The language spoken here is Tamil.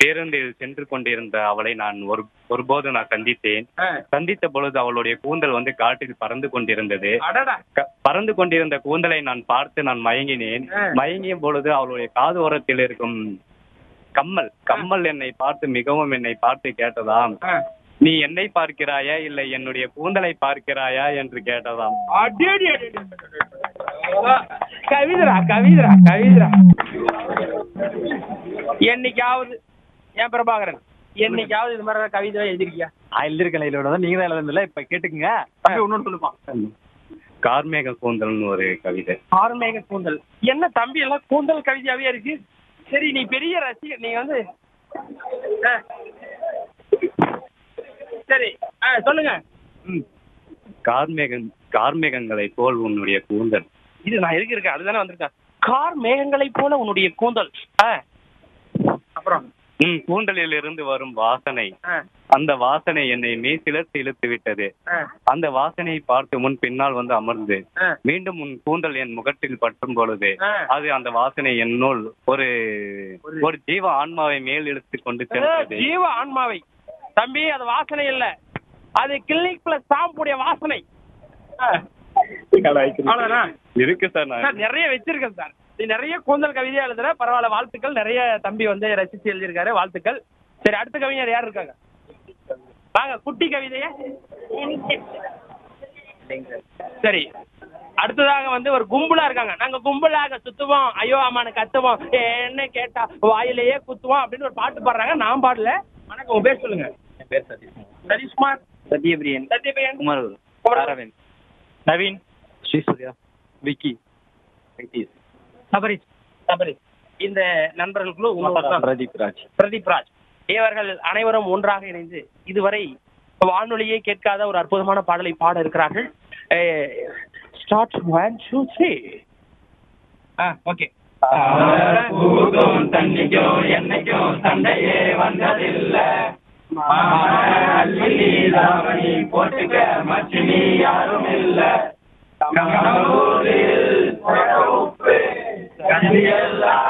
பேருந்தில் சென்று கொண்டிருந்த அவளை நான் ஒரு ஒருபோது நான் சந்தித்தேன் ஆ. சந்தித்த பொழுது அவளுடைய கூந்தல் வந்து காட்டில் பறந்து கொண்டிருந்தது அடடா க- பறந்து கொண்டிருந்த கூந்தலை நான் பார்த்து நான் மயங்கினேன் ஆ. மயங்கிய பொழுது அவளுடைய காது ஓரத்தில் இருக்கும் கம்மல் கம்மல் என்னை பார்த்து மிகவும் என்னை பார்த்து கேட்டதாம் ஆ. நீ என்னை பார்க்கிறாயா இல்லை என்னுடைய கூந்தலை பார்க்கிறாயா என்று கேட்டதாம் அடேடி, அடேடி, அடேடி. கவிதரா கவிதரா கவிதரா என்னைக்காவது ஏன் பிரபாகரன் என்னைக்காவது இது மாதிரி கவிதை எழுதிருக்கியா எழுதிருக்கேன் இதோட தான் நீங்க தான் எழுதுல இப்ப கேட்டுக்குங்க தம்பி இன்னொன்னு சொல்லுப்பா கார்மேக கூந்தல்னு ஒரு கவிதை ஆர்மேக கூந்தல் என்ன தம்பி எல்லாம் கூந்தல் கவிதையாவே இருக்கு சரி நீ பெரிய ரசிகர் நீ வந்து ஆ. சரி ஆ சொல்லுங்க ம் கார்மேகன் கார்மேகங்களை போல் உன்னுடைய கூந்தல் இது நான் எதுக்கு இருக்கேன் அதுதானே வந்திருக்கேன் கார் மேகங்களைப் போல உன்னுடைய கூந்தல் ஆ அப்புறம் உன் கூந்தலில் இருந்து வரும் வாசனை ஆ அந்த வாசனை என்னை மெய்சிலர்த்து இழுத்து விட்டது ஆ அந்த வாசனையை பார்த்து முன் பின்னால் வந்து அமர்ந்து ஆ. மீண்டும் உன் கூந்தல் என் முகத்தில் பற்றும் பொழுது ஆ. அது அந்த வாசனை என்னுள் ஒரு ஒரு ஜீவ ஆன்மாவை மேல் இழுத்து கொண்டு ஆ, சென்றது ஜீவ ஆன்மாவை தம்பி அது வாசனை இல்ல அது கிளினிக் பிளஸ் ஷாம்புடைய வாசனை ஆ. அவ்வளவுதானா? இருக்கு சார் நான் சார் நிறைய வச்சிருக்கேன் சார் நீ நிறைய கூந்தல் கவிதையா எழுதுற பரவாயில்ல வாழ்த்துக்கள் நிறைய தம்பி வந்து ரசிச்சு எழுதியிருக்காரு வாழ்த்துக்கள் சரி அடுத்த கவிஞர் யார் இருக்காங்க வாங்க குட்டி கவிதைய சரி அடுத்ததாக வந்து ஒரு கும்பலா இருக்காங்க நாங்க கும்பலாக சுத்துவோம் ஐயோ அம்மானு கத்துவோம் என்ன கேட்டா வாயிலேயே குத்துவோம் அப்படின்னு ஒரு பாட்டு பாடுறாங்க நான் பாடல வணக்கம் உங்க பேர் சொல்லுங்க என் பேர் சதீஷ் சதீஷ்குமார் சத்யபிரியன் சத்யபையன் குமார் குமார். அரவிந்த் நவீன் ஸ்ரீசூர்யா விக்கி வெங்கடேஷ் சபரிஷ் சபரிஷ் இந்த நண்பர்களுக்குள்ள உங்க பிரதீப் ராஜ் பிரதீப் ராஜ் இவர்கள் அனைவரும் ஒன்றாக இணைந்து இதுவரை வானொலியை கேட்காத ஒரு அற்புதமான பாடலை பாட இருக்கிறார்கள் start one two three ah okay தண்ணிக்கும் என்னைக்கும் சண்டையே வந்ததில்லை போட்டுக்க மச்சினி யாரும் இல்ல கண்ணூரில் உப்பு கண்ணியெல்லாம்